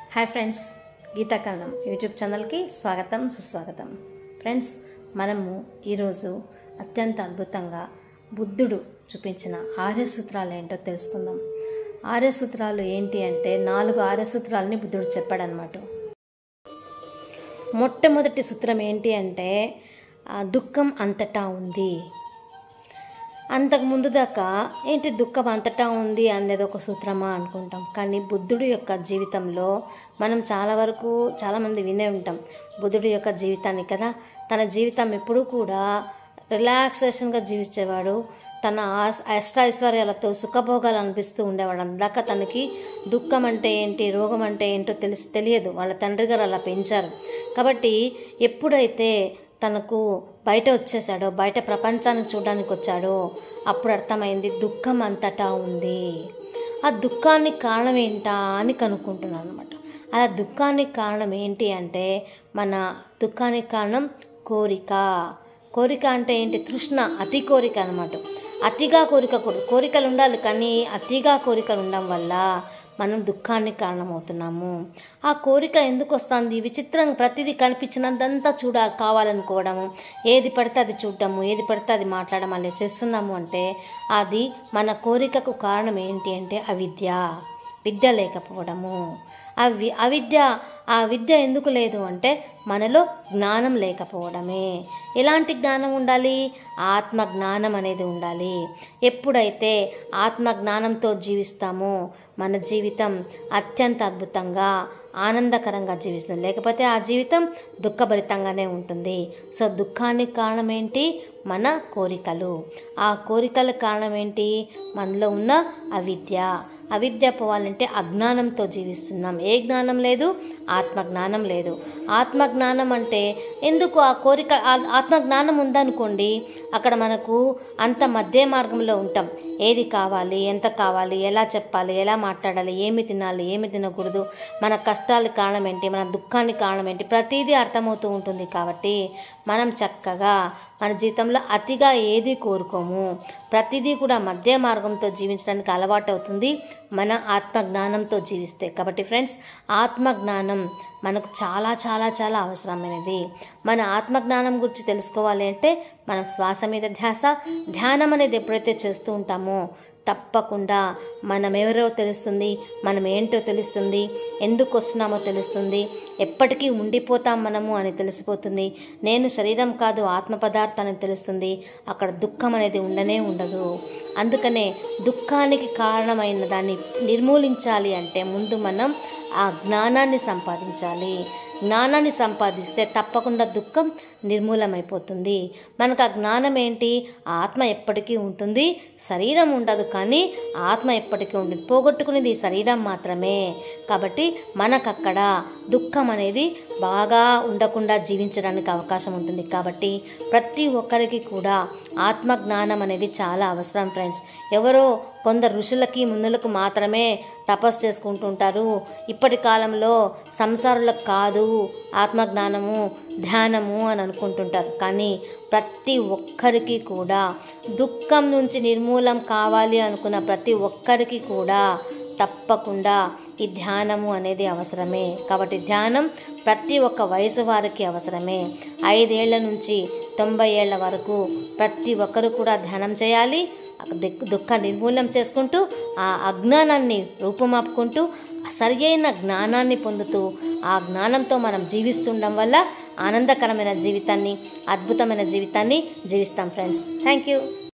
hi friends గీతాకరణం YouTube ఛానల్కి స్వాగతం సుస్వాగతం ఫ్రెండ్స్ మనము ఈరోజు అత్యంత అద్భుతంగా బుద్ధుడు చూపించిన ఆర్య సూత్రాలు ఏంటో తెలుసుకుందాం ఆర్య సూత్రాలు ఏంటి అంటే నాలుగు ఆర్య సూత్రాలని బుద్ధుడు చెప్పాడనమాట మొట్టమొదటి సూత్రం ఏంటి అంటే ఆ, దుఃఖం అంతటా ఉంది అంతకు ముందు దాకా ఏంటి దుఃఖం అంతటా ఉంది అనేది ఒక సూత్రమా అనుకుంటాం కానీ బుద్ధుడి యొక్క జీవితంలో మనం చాలా వరకు చాలామంది వినే ఉంటాం బుద్ధుడి యొక్క జీవితాన్ని కదా తన జీవితం ఎప్పుడూ కూడా రిలాక్సేషన్గా జీవించేవాడు తన ఆస్ అష్టైశ్వర్యాలతో సుఖభోగాలు అనిపిస్తూ ఉండేవాడు అందాక తనకి దుఃఖం అంటే ఏంటి రోగం అంటే ఏంటో తెలిసి తెలియదు వాళ్ళ తండ్రి గారు అలా పెంచారు కాబట్టి ఎప్పుడైతే తనకు బయట వచ్చేసాడో బయట ప్రపంచాన్ని చూడడానికి వచ్చాడో అప్పుడు అర్థమైంది దుఃఖం అంతటా ఉంది ఆ దుఃఖానికి కారణం ఏంటా అని కనుక్కుంటున్నాను అనమాట అలా దుఃఖానికి కారణం ఏంటి అంటే మన దుఃఖానికి కారణం కోరిక కోరిక అంటే ఏంటి తృష్ణ అతి కోరిక అనమాట అతిగా కోరిక కూడా కోరికలు ఉండాలి కానీ అతిగా కోరికలు ఉండడం వల్ల మనం దుఃఖానికి కారణమవుతున్నాము ఆ కోరిక ఎందుకు వస్తుంది విచిత్రంగా ప్రతిదీ కనిపించినంతంతా చూడ కావాలనుకోవడము ఏది పడితే అది చూడటము ఏది పడితే అది మాట్లాడడం అలా చేస్తున్నాము అంటే అది మన కోరికకు కారణం ఏంటి అంటే అవిద్య విద్య లేకపోవడము అవి అవిద్య ఆ విద్య ఎందుకు లేదు అంటే మనలో జ్ఞానం లేకపోవడమే ఎలాంటి జ్ఞానం ఉండాలి ఆత్మ జ్ఞానం అనేది ఉండాలి ఎప్పుడైతే ఆత్మ జ్ఞానంతో జీవిస్తామో మన జీవితం అత్యంత అద్భుతంగా ఆనందకరంగా జీవిస్తుంది లేకపోతే ఆ జీవితం దుఃఖభరితంగానే ఉంటుంది సో దుఃఖానికి కారణం ఏంటి మన కోరికలు ఆ కోరికల కారణం ఏంటి మనలో ఉన్న అవిద్య అవిద్య పోవాలంటే అజ్ఞానంతో జీవిస్తున్నాం ఏ జ్ఞానం లేదు ఆత్మ జ్ఞానం లేదు ఆత్మ జ్ఞానం అంటే ఎందుకు ఆ కోరిక ఆ- ఆత్మ జ్ఞానం ఉందనుకోండి అక్కడ మనకు అంత మధ్య మార్గంలో ఉంటాం ఏది కావాలి ఎంత కావాలి ఎలా చెప్పాలి ఎలా మాట్లాడాలి ఏమి తినాలి ఏమి తినకూడదు మన కష్టాలకు కారణం ఏంటి మన దుఃఖానికి కారణం ఏంటి ప్రతిదీ అర్థమవుతూ ఉంటుంది కాబట్టి మనం చక్కగా మన జీవితంలో అతిగా ఏది కోరుకోము ప్రతిదీ కూడా మధ్య మార్గంతో జీవించడానికి అలవాటు అవుతుంది మన ఆత్మ జ్ఞానంతో జీవిస్తే కాబట్టి ఫ్రెండ్స్ ఆత్మ జ్ఞానం మనకు చాలా చాలా చాలా అవసరమైనది మన ఆత్మ జ్ఞానం గురించి తెలుసుకోవాలి అంటే మన శ్వాస మీద ధ్యాస ధ్యానం అనేది ఎప్పుడైతే చేస్తూ ఉంటామో తప్పకుండా మనం ఎవరో తెలుస్తుంది మనం ఏంటో తెలుస్తుంది ఎందుకు వస్తున్నామో తెలుస్తుంది ఎప్పటికీ ఉండిపోతాం మనము అని తెలిసిపోతుంది నేను శరీరం కాదు ఆత్మ పదార్థాన్ని తెలుస్తుంది అక్కడ దుఃఖం అనేది ఉండనే ఉండదు అందుకనే దుఃఖానికి కారణమైన దాన్ని నిర్మూలించాలి అంటే ముందు మనం ఆ జ్ఞానాన్ని సంపాదించాలి జ్ఞానాన్ని సంపాదిస్తే తప్పకుండా దుఃఖం నిర్మూలమైపోతుంది మనకు ఆ జ్ఞానం ఏంటి ఆత్మ ఎప్పటికీ ఉంటుంది శరీరం ఉండదు కానీ ఆత్మ ఎప్పటికీ ఉంటుంది పోగొట్టుకునేది ఈ శరీరం మాత్రమే కాబట్టి మనకు అక్కడ దుఃఖం అనేది బాగా ఉండకుండా జీవించడానికి అవకాశం ఉంటుంది కాబట్టి ప్రతి ఒక్కరికి కూడా ఆత్మ జ్ఞానం అనేది చాలా అవసరం ఫ్రెండ్స్ ఎవరో కొందరు ఋషులకి మునులకు మాత్రమే తపస్సు చేసుకుంటుంటారు ఇప్పటి కాలంలో సంసారులకు కాదు ఆత్మజ్ఞానము ధ్యానము అని అనుకుంటుంటారు కానీ ప్రతి ఒక్కరికి కూడా దుఃఖం నుంచి నిర్మూలం కావాలి అనుకున్న ప్రతి ఒక్కరికి కూడా తప్పకుండా ఈ ధ్యానము అనేది అవసరమే కాబట్టి ధ్యానం ప్రతి ఒక్క వయసు వారికి అవసరమే ఐదేళ్ల నుంచి తొంభై ఏళ్ల వరకు ప్రతి ఒక్కరు కూడా ధ్యానం చేయాలి దిక్- దుఃఖ నిర్మూలన చేసుకుంటూ ఆ అజ్ఞానాన్ని రూపుమాపుకుంటూ సరి అయిన జ్ఞానాన్ని పొందుతూ ఆ జ్ఞానంతో మనం జీవిస్తుండడం వల్ల ఆనందకరమైన జీవితాన్ని అద్భుతమైన జీవితాన్ని జీవిస్తాం ఫ్రెండ్స్ థ్యాంక్ యూ